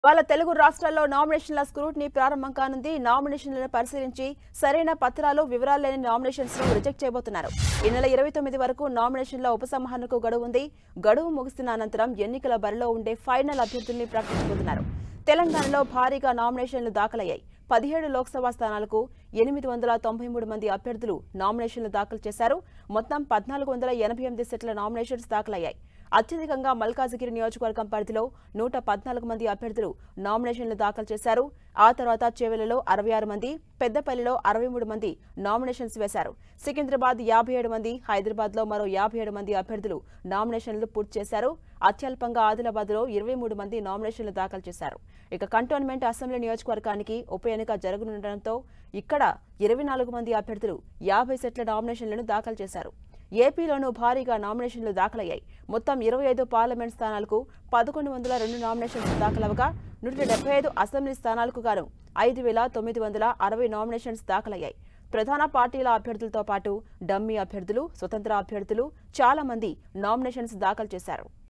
వాళ్ళ తెలుగు రాష్ట్రాల్లో నామినేషన్ల స్క్రూటినీ ప్రారంభం కానుంది నామినేషన్లను పరిశీలించి సరైన పత్రాలు వివరాలు లేని నామినేషన్స్ ను రిజెక్ట్ చేయబోతున్నారు ఈ నెల ఇరవై తొమ్మిది వరకు నామినేషన్ల ఉపసంహరణకు గడువు ఉంది గడువు ముగిసిన అనంతరం ఎన్నికల బరిలో ఉండే ఫైనల్ అభ్యర్థుల్ని ప్రకటించబోతున్నారు తెలంగాణలో భారీగా నామినేషన్లు దాఖలయ్యాయి పదిహేడు లోక్సభ స్థానాలకు ఎనిమిది వందల తొంభై మూడు మంది అభ్యర్థులు నామినేషన్లు దాఖలు చేశారు మొత్తం పద్నాలుగు వందల ఎనభై ఎనిమిది సెట్ల నామినేషన్స్ దాఖలయ్యాయి అత్యధికంగా మల్కాజిగిరి నియోజకవర్గం పరిధిలో నూట పద్నాలుగు మంది అభ్యర్థులు నామినేషన్లు దాఖలు చేశారు ఆ తర్వాత చేవెలలో అరవై ఆరు మంది పెద్దపల్లిలో అరవై మూడు మంది నామినేషన్స్ వేశారు సికింద్రాబాద్ యాభై ఏడు మంది హైదరాబాద్లో మరో యాభై ఏడు మంది అభ్యర్థులు నామినేషన్లు పూర్తి చేశారు అత్యల్పంగా ఆదిలాబాద్లో ఇరవై మూడు మంది నామినేషన్లు దాఖలు చేశారు ఇక కంటోన్మెంట్ అసెంబ్లీ నియోజకవర్గానికి ఉప ఎన్నిక జరగనుండటంతో ఇక్కడ ఇరవై నాలుగు మంది అభ్యర్థులు యాభై సెట్ల నామినేషన్లను దాఖలు చేశారు ఏపీలోనూ భారీగా నామినేషన్లు దాఖలయ్యాయి మొత్తం ఇరవై ఐదు పార్లమెంట్ స్థానాలకు పదకొండు వందల రెండు నామినేషన్స్ దాఖలవగా నూట డెబ్బై ఐదు అసెంబ్లీ స్థానాలకు గాను ఐదు వేల తొమ్మిది వందల అరవై నామినేషన్స్ దాఖలయ్యాయి ప్రధాన పార్టీల అభ్యర్థులతో పాటు డమ్మీ అభ్యర్థులు స్వతంత్ర అభ్యర్థులు చాలా మంది నామినేషన్స్ దాఖలు చేశారు